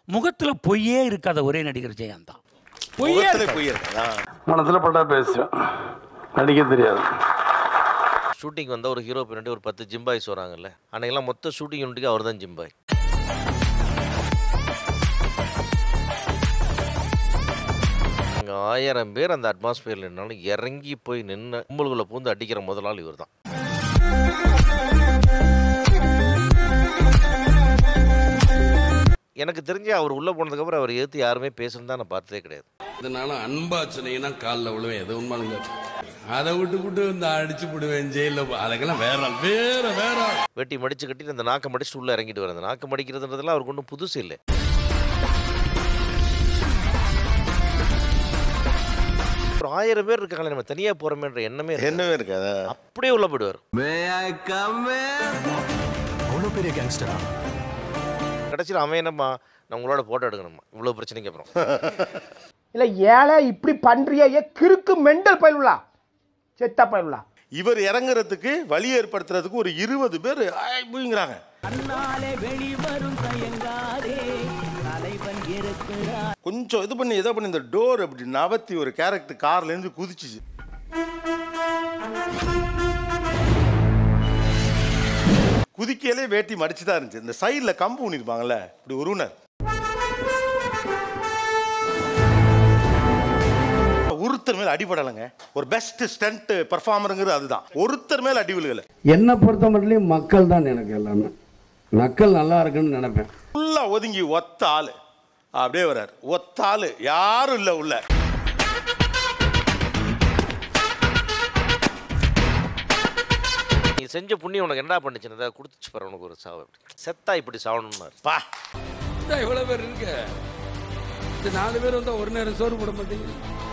முகத்துல பொய்யே இருக்காத ஒரே நடிகர் ஜெயகாந்த் தான் பொய்யே முகத்திலே இருக்காது. பொய் இருக்கா மனசில் பட்டா பேசுவேன் நடிக்க தெரியாது ஷூட்டிங் வந்தால் ஒரு ஹீரோ பின்னாடி ஒரு பத்து ஜிம்பாய்ஸ் வராங்கல்ல அன்னைக்கெல்லாம் மொத்த ஷூட்டிங் யூனிட்டுக்கு அவர் தான் ஜிம்பாய் அங்கே ஆயிரம் பேர் அந்த அட்மாஸ்பியரில் நின்னாலும் இறங்கி போய் நின்று கும்பலுக்குள்ளே பூந்து அடிக்கிற முதல் ஆள் இவர் தான் எனக்கு தெரிஞ்சு அவர் உள்ளே போனதுக்கப்புறம் அவர் எதிர்த்து யாருமே பேசணும் தான் நான் பார்த்ததே கிடையாது இதனால அன்பா சொன்னீங்கன்னா காலில் விழுவேன் எது உண்மைங்க அதை விட்டு விட்டு இந்த அடிச்சு விடுவேன் ஜெயிலில் அதுக்கெல்லாம் வேற ஆள், வேற வேற ஆள். வெட்டி மடிச்சு கட்டிட்டு அந்த நாக்கை மடிச்சுட்டு உள்ளே இறங்கிட்டு வர அந்த நாக்கை மடிக்கிறதுன்றதுலாம் அவருக்கு ஒன்றும் புதுசு இல்லை ஒரு ஆயிரம் பேர் இருக்காங்களே நம்ம தனியாக போகிறோமேன்ற எண்ணமே இருக்காது. என்னவே இருக்காது அப்படியே உள்ள போயிடுவார் அவ்வளோ பெரிய கேங்ஸ்டரா கடைசியில் அவன் என்னம்மா நான் உங்களோட ஃபோட்டோ எடுக்கணுமா இவ்வளோ பிரச்சனைக்கு அப்புறம் இல்ல ஏழை இப்படி பண்றியே ஏ கிறுக்கு மெண்டல் பயிலுலா செத்த பயிலுலா இவர் இறங்குறதுக்கு வழி ஏற்படுத்துறதுக்கு ஒரு இருபது பேர் ஆய்வுங்கிறாங்க கொஞ்சம் இது பண்ணி இதை பண்ணி இந்த டோர் அப்படி நவத்தி ஒரு கேரக்டர் கார்ல இருந்து குதிச்சுச்சு குதிக்கையிலே வேட்டி மடிச்சு தான் இருந்துச்சு இந்த சைடில் கம்பு ஊனிருப்பாங்கல்ல இப்படி உருவினர் ஒருத்தர் மேல அடிபடலைங்க ஒரு பெஸ்ட் ஸ்டண்ட் பர்ஃபார்மருங்கிறது அதுதான் ஒருத்தர் மேல அடி விழுகல என்னை பொறுத்த மட்டும் மக்கள் தான் எனக்கு எல்லாமே மக்கள் நல்லா இருக்குன்னு நினைப்பேன் ஃபுல்லா ஒதுங்கி ஒத்த ஆளு அப்படியே வர்றாரு ஒத்த ஆளு யாரும் இல்ல உள்ள நீ செஞ்ச புண்ணியம் உனக்கு என்ன பண்ணுச்சுன்னு அதை கொடுத்துச்சு பாரு உனக்கு ஒரு சாவு செத்தா இப்படி சாவணும்னாரு பா இதான் இவ்வளவு பேர் இருக்கு இந்த நாலு பேர் வந்தா ஒரு நேரம் சோறு போட மாட்டீங்க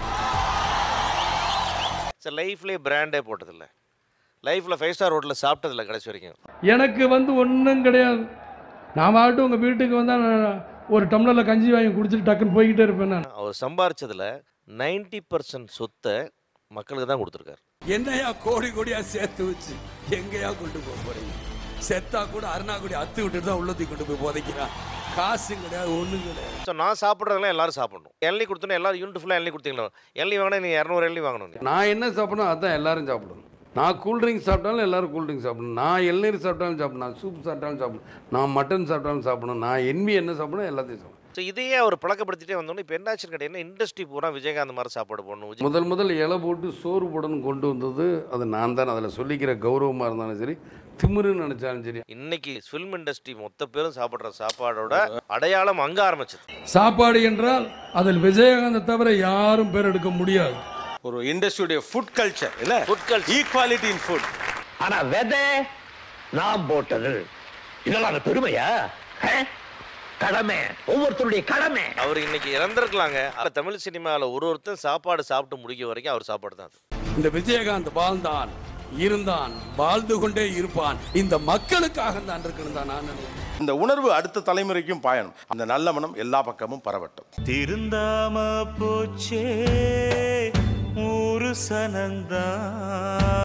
சார் லைஃப்லேயே பிராண்டே போட்டதில்ல லைஃப்பில் ஃபைவ் ஸ்டார் ஹோட்டலில் சாப்பிட்டதில்ல கடைசி வரைக்கும் எனக்கு வந்து ஒன்றும் கிடையாது நான் பாட்டு உங்கள் வீட்டுக்கு வந்தால் நான் ஒரு டம்ளரில் கஞ்சி வாங்கி குடிச்சிட்டு டக்குன்னு போய்கிட்டே இருப்பேன் நான் அவர் சம்பாரிச்சதுல 90% பர்சன்ட் சொத்தை மக்களுக்கு தான் கொடுத்துருக்காரு என்னையா கோடி கோடியா சேர்த்து வச்சு எங்கேயா கொண்டு போக போறீங்க செத்தா கூட அருணாக்குடி அத்து விட்டுட்டு தான் உள்ளத்தி கொண்டு போய் புதைக்கிறான் காசு கிடையாது ஒண்ணும் கிடையாது ஸோ நான் சாப்பிட்றதெல்லாம் எல்லாரும் சாப்பிடணும் எண்ணெய் கொடுத்தோன்னா எல்லாரும் யூனிட் ஃபுல்லாக எண்ணெய் கொடுத்தீங்களா எண்ணெய் வாங்கினா நீ இரநூறு எண்ணெய் வாங்கணும் நீ. நான் என்ன சாப்பிடணும் அதான் எல்லாரும் சாப்பிடணும் நான் கூல்ட்ரிங்க் சாப்பிட்டாலும் எல்லாரும் கூல்ட்ரிங்க் சாப்பிடணும் நான் இளநீர் சாப்பிட்டாலும் சாப்பிடணும் நான் சூப் சாப்பிட்டாலும் சாப்பிடணும் நான் மட்டன் சாப்பிட்டாலும் சாப்பிடணும் நான் என்வி என்ன சாப்பிடணும் எல்லாத்தையும் சாப்பிடணும் ஸோ இதையே அவர் பழக்கப்படுத்திட்டே வந்தோன்னே இப்போ என்னாச்சுன்னு கேட்டீங்கன்னா இண்டஸ்ட்ரி பூரா விஜயகாந்த் மாதிரி சாப்பாடு போடணும் விஜய் முதல் முதல் இலை போட்டு சோறு போடணும் கொண்டு வந்தது அது நான் தான் அதில் சொல்லிக்கிற கௌரவமாக இருந்தாலும் சரி திமிருன்னு நினச்சாலும் சரி இன்னைக்கு ஃபிலிம் இண்டஸ்ட்ரி மொத்த பேரும் சாப்பிட்ற சாப்பாடோட அடையாளம் அங்க ஆரம்பிச்சது சாப்பாடு என்றால் அதில் விஜயகாந்தை தவிர யாரும் பேர் எடுக்க முடியாது ஒரு இண்டஸ்ட்ரியுடைய ஃபுட் கல்ச்சர் இல்ல Food culture. Equality in food ஆனா விதை நான் போட்டது இதெல்லாம் பெருமையா கடமை ஒவ்வொருத்தருடைய கடமை அவர் இன்னைக்கு இறந்துருக்கலாங்க ஆனால் தமிழ் சினிமாவில் ஒரு ஒருத்தன் சாப்பாடு சாப்பிட்டு முடிக்க வரைக்கும் அவர் சாப்பாடு தான் அது இந்த விஜயகாந்த் வாழ்ந்தான் இருந்தான் வாழ்ந்து கொண்டே இருப்பான் இந்த மக்களுக்காக தான் இருக்கணும் தான் நான் நினைக்கிறேன் இந்த உணர்வு அடுத்த தலைமுறைக்கும் பாயணும் அந்த நல்ல மனம் எல்லா பக்கமும் பரவட்டும் திருந்தாம போச்சே ஊரு சனந்தா